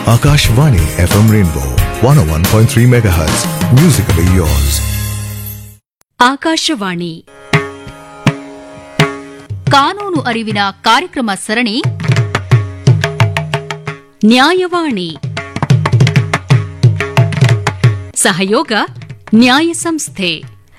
Akashvani FM Rainbow 101.3 MHz. Musically yours. Akashvani ಕಾನೂನು ಅರಿವಿನ ಕಾರ್ಯಕ್ರಮ ಸರಣಿ ನ್ಯಾಯವಾಣಿ ಸಹಯೋಗ ನ್ಯಾಯ ಸಂಸ್ಥೆ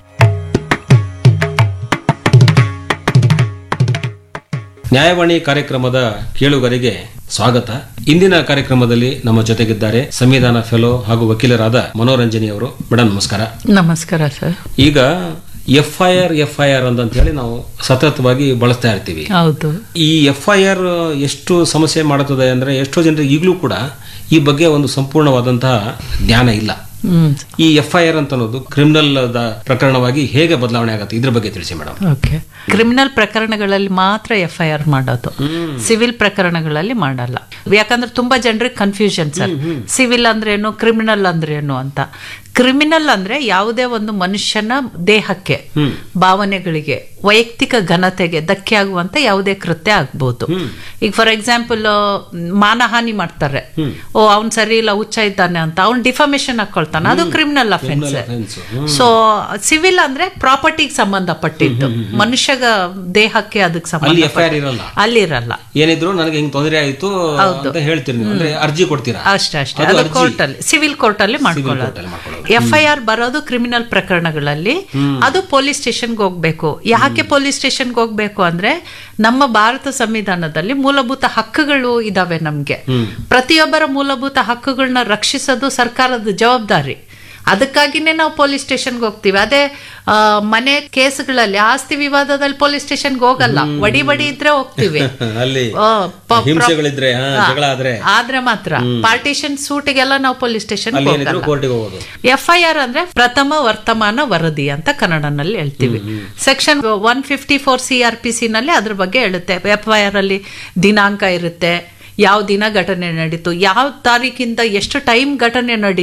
ನ್ಯಾಯವಾಣಿ ಕಾರ್ಯಕ್ರಮದ ಕೇಳುಗರಿಗೆ ಸ್ವಾಗತ ಇಂದಿನ ಕಾರ್ಯಕ್ರಮದಲ್ಲಿ ನಮ್ಮ ಜೊತೆಗಿದ್ದಾರೆ ಸಂವಿಧಾನ ಫೆಲೋ ಹಾಗೂ ವಕೀಲರಾದ ಮನೋರಂಜನಿ ಅವರು ಮೇಡಮ್ ನಮಸ್ಕಾರ ನಮಸ್ಕಾರ ಸರ್ ಈಗ F I R F I R ಅಂತ ಹೇಳಿ ನಾವು ಸತತವಾಗಿ ಬಳಸ್ತಾ ಇರ್ತೀವಿ ಹೌದು ಈ ಎಫ್ ಐ ಆರ್ ಎಷ್ಟು ಸಮಸ್ಯೆ ಮಾಡುತ್ತದೆ ಅಂದ್ರೆ ಎಷ್ಟೋ ಜನರಿಗೆ ಈಗಲೂ ಕೂಡ ಈ ಬಗ್ಗೆ ಒಂದು ಸಂಪೂರ್ಣವಾದಂತಹ ಜ್ಞಾನ ಇಲ್ಲ ಹ್ಮ್ ಈ ಎಫ್ ಐ ಆರ್ ಅಂತ ಅನ್ನೋದು ಕ್ರಿಮಿನಲ್ ಪ್ರಕರಣವಾಗಿ ಹೇಗೆ ಬದಲಾವಣೆ ಆಗುತ್ತೆ ಇದ್ರ ಬಗ್ಗೆ ತಿಳಿಸಿ ಮೇಡಮ್ ಓಕೆ ಕ್ರಿಮಿನಲ್ ಪ್ರಕರಣಗಳಲ್ಲಿ ಮಾತ್ರ ಎಫ್ ಐ ಆರ್ ಮಾಡೋದು ಸಿವಿಲ್ ಪ್ರಕರಣಗಳಲ್ಲಿ ಮಾಡಲ್ಲ ಯಾಕಂದ್ರೆ ತುಂಬಾ ಜನರಿಗೆ ಕನ್ಫ್ಯೂಷನ್ ಸರ್ ಸಿವಿಲ್ ಅಂದ್ರೇನು ಕ್ರಿಮಿನಲ್ ಅಂದ್ರೇನು ಅಂತ ಕ್ರಿಮಿನಲ್ ಅಂದ್ರೆ ಯಾವುದೇ ಒಂದು ಮನುಷ್ಯನ ದೇಹಕ್ಕೆ ಭಾವನೆಗಳಿಗೆ ವೈಯಕ್ತಿಕ ಘನತೆಗೆ ಧಕ್ಕೆ ಆಗುವಂತ ಯಾವುದೇ ಕೃತ್ಯ ಆಗ್ಬೋದು ಈಗ ಫಾರ್ ಎಕ್ಸಾಂಪಲ್ ಮಾನಹಾನಿ ಮಾಡ್ತಾರೆ ಓ ಅವ್ನ್ ಸರಿ ಇಲ್ಲ ಹುಚ್ಚ ಇದ್ದಾನೆ ಅಂತ ಅವ್ನ್ ಡಿಫಾಮೇಶನ್ ಹಾಕೊಳ್ತಾನೆ ಅದು criminal offence offense. So civil ಅಂದ್ರೆ ಪ್ರಾಪರ್ಟಿಗೆ ಸಂಬಂಧಪಟ್ಟಿದ್ದು ಮನುಷ್ಯ ದೇಹಕ್ಕೆ ಅದಕ್ಕೆ ಅಲ್ಲಿ ಸಂಬಂಧ ಎಫ್ ಐ ಆರ್ ಇರಲ್ಲ ಅಲ್ಲಿರಲ್ಲ ಏನಿದ್ರು ನನಗೆ ಹಿಂಗ್ ತೊಂದರೆ ಆಯ್ತು ಅಂತ ಹೇಳ್ತೀರಿ ನೀವು ಅಂದ್ರೆ ಅರ್ಜಿ ಕೊಡ್ತೀರಾ ಅಷ್ಟೇ ಅಷ್ಟೇ ಅದು ಅದು ಅರ್ಜಿ. ಕೋರ್ಟ್ ಅಲ್ಲಿ ಸಿವಿಲ್ ಕೋರ್ಟ್ ಅಲ್ಲಿ ಮಾಡ್ಕೊಳ್ಳೋದು court ಅಲ್ಲಿ ಮಾಡ್ಕೊಳ್ಳೋದು. ಎಫ್ ಐ ಆರ್ ಬರೋದು ಕ್ರಿಮಿನಲ್ ಪ್ರಕರಣಗಳಲ್ಲಿ ಅದು ಪೊಲೀಸ್ ಸ್ಟೇಷನ್ಗೆ ಹೋಗ್ಬೇಕು ಯಾಕೆ ಪೊಲೀಸ್ ಸ್ಟೇಷನ್ಗೆ ಹೋಗ್ಬೇಕು ಅಂದ್ರೆ ನಮ್ಮ ಭಾರತ ಸಂವಿಧಾನದಲ್ಲಿ ಮೂಲಭೂತ ಹಕ್ಕುಗಳು ಇದಾವೆ ನಮ್ಗೆ ಪ್ರತಿಯೊಬ್ಬರ ಮೂಲಭೂತ ಹಕ್ಕುಗಳನ್ನ ರಕ್ಷಿಸೋದು ಸರ್ಕಾರದ ಜವಾಬ್ದಾರಿ ಅದಕ್ಕಾಗಿನೇ ನಾವು ಪೊಲೀಸ್ ಸ್ಟೇಷನ್ಗೆ ಹೋಗ್ತೀವಿ ಅದೇ ಆ, ಮನೆ ಕೇಸ್ಗಳಲ್ಲಿ ಆಸ್ತಿ ವಿವಾದದಲ್ಲಿ ಪೊಲೀಸ್ ಸ್ಟೇಷನ್ಗೆ ಹೋಗಲ್ಲ ವಡಿ ಬಡಿ ಇದ್ರೆ ಹೋಗ್ತೀವಿ ಅಲ್ಲಿ ಆ, ಪ- ಹಿಂಸೆಗಳಿದ್ರೆ ಹಾ, ಹಾ, ಜಗಳ ಆದ್ರೆ ಆದ್ರೆ ಮಾತ್ರ ಪಾರ್ಟಿಷನ್ ಸೂಟಿಗೆಲ್ಲ ನಾವು ಪೊಲೀಸ್ ಸ್ಟೇಷನ್ ಅಲ್ಲಿ ಏನಿದ್ರು ಕೋರ್ಟಿಗೆ ಹೋಗೋದು ಎಫ್ ಐ ಆರ್ ಅಂದ್ರೆ ಪ್ರಥಮ ವರ್ತಮಾನ ವರದಿ ಅಂತ ಕನ್ನಡನಲ್ಲಿ ಹೇಳ್ತೀವಿ section one fifty four C R P C ನಲ್ಲಿ ಅದ್ರ ಬಗ್ಗೆ ಹೇಳುತ್ತೆ ಎಫ್ ಐ ಆರ್ ಅಲ್ಲಿ ದಿನಾಂಕ ಇರುತ್ತೆ ಯಾವ ದಿನ ಘಟನೆ ನಡೀತು ಯಾವ ತಾರೀಕಿಂದ ಎಷ್ಟು ಟೈಮ್ ಘಟನೆ ನಡೀತು